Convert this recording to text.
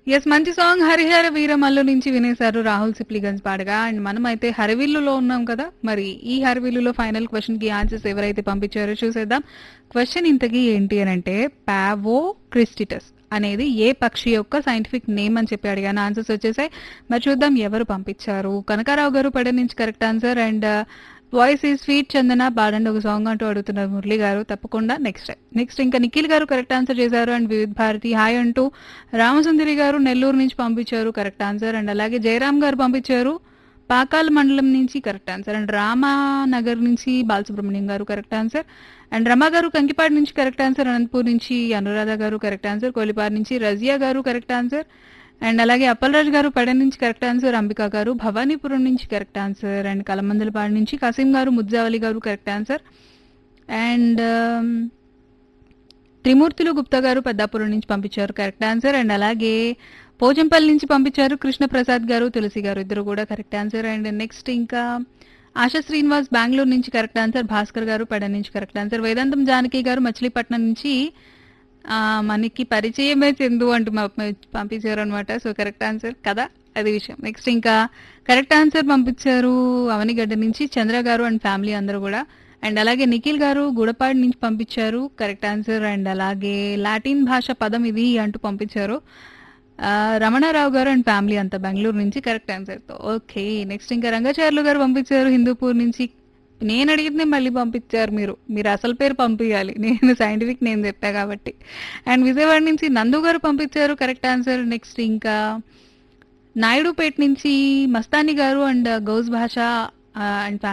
yes మంచి song Harihara Veeramallu నుంచి వినేశారు రాహుల్ సిప్లిగన్స్ పాడగా అండ్ మనం అయితే హరివిల్లులో ఉన్నాం కదా మరి ఈ హరివిల్లులో ఫైనల్ క్వశ్చన్ కి ఆన్సర్స్ ఎవరైతే పంపించారో చూసేద్దాం క్వశ్చన్ ఇంతకీ ఏంటి అని అంటే పావో క్రిస్టిటస్ అనేది ఏ పక్షి యొక్క సైంటిఫిక్ నేమ్ అని చెప్పి అడిగాను ఆన్సర్స్ వచ్చేసాయి మరి చూద్దాం ఎవరు పంపించారు కనకారావు గారు పడే నుంచి కరెక్ట్ ఆన్సర్ అండ్ వాయిస్ ఈ స్వీట్ చందన పాడండి ఒక సాంగ్ అంటూ అడుగుతున్నారు మురళి గారు తప్పకుండా నెక్స్ట్ నెక్స్ట్ ఇంకా నిఖిల్ గారు కరెక్ట్ ఆన్సర్ చేశారు అండ్ వివిధ్ భారతి హాయ్ అంటూ రామసుందరి గారు నెల్లూరు నుంచి పంపించారు కరెక్ట్ ఆన్సర్ అండ్ అలాగే జయరామ్ గారు పంపించారు పాకాల మండలం నుంచి కరెక్ట్ ఆన్సర్ అండ్ రామానగర్ నుంచి బాలసుబ్రహ్మణ్యం గారు కరెక్ట్ ఆన్సర్ అండ్ రమా గారు కంకిపాడు నుంచి కరెక్ట్ ఆన్సర్ అనంతపూర్ నుంచి అనురాధ గారు కరెక్ట్ ఆన్సర్ కోలిపార్ నుంచి రజియా గారు కరెక్ట్ ఆన్సర్ అండ్ అలాగే అప్పలరాజు గారు పడ నుంచి కరెక్ట్ ఆన్సర్ అంబిక గారు భవానీపురం నుంచి కరెక్ట్ ఆన్సర్ అండ్ కలమందలపాడు నుంచి కసీం garu Mujjavali garu correct answer and Trimurthulu Gupta garu Peddapuram నుంచి పంపించారు కరెక్ట్ ఆన్సర్ అండ్ అలాగే పోచంపల్లి నుంచి పంపించారు కృష్ణ ప్రసాద్ గారు తులసి గారు ఇద్దరు కూడా కరెక్ట్ ఆన్సర్ అండ్ నెక్స్ట్ ఇంకా ఆశా శ్రీనివాస్ బెంగళూరు నుంచి కరెక్ట్ ఆన్సర్ భాస్కర్ గారు పెడ నుంచి కరెక్ట్ ఆన్సర్ వేదాంతం జానకి గారు మచిలీపట్నం నుంచి ఆ, మనకి పరిచయమే చెందు అంటూ మా- పంపించారు అనమాట సో కరెక్ట్ ఆన్సర్ కదా అది విషయం నెక్స్ట్ ఇంకా కరెక్ట్ ఆన్సర్ పంపించారు అవనిగడ్డ నుంచి చంద్ర గారు అండ్ ఫ్యామిలీ అందరూ కూడా అండ్ అలాగే నిఖిల్ గారు గుడపాడు నుంచి పంపించారు కరెక్ట్ ఆన్సర్ అండ్ అలాగే లాటిన్ భాష పదం ఇది అంటూ పంపించారు ఆ, రమణారావు గారు అండ్ ఫ్యామిలీ అంతా బెంగళూరు నుంచి కరెక్ట్ ఆన్సర్ తో ఓకే నెక్స్ట్ ఇంకా రంగాచార్యులు గారు పంపించారు హిందూపూర్ నుంచి నేను అడిగితే మళ్ళీ పంపించారు మీరు మీరు అసలు పేరు పంపించాలి నేను సైంటిఫిక్ నేను చెప్పా కాబట్టి అండ్ విజయవాడ నుంచి నందు గారు పంపించారు కరెక్ట్ ఆన్సర్ నెక్స్ట్ ఇంకా నాయుడుపేట నుంచి మస్తాని గారు అండ్ గౌజ్ భాష అండ్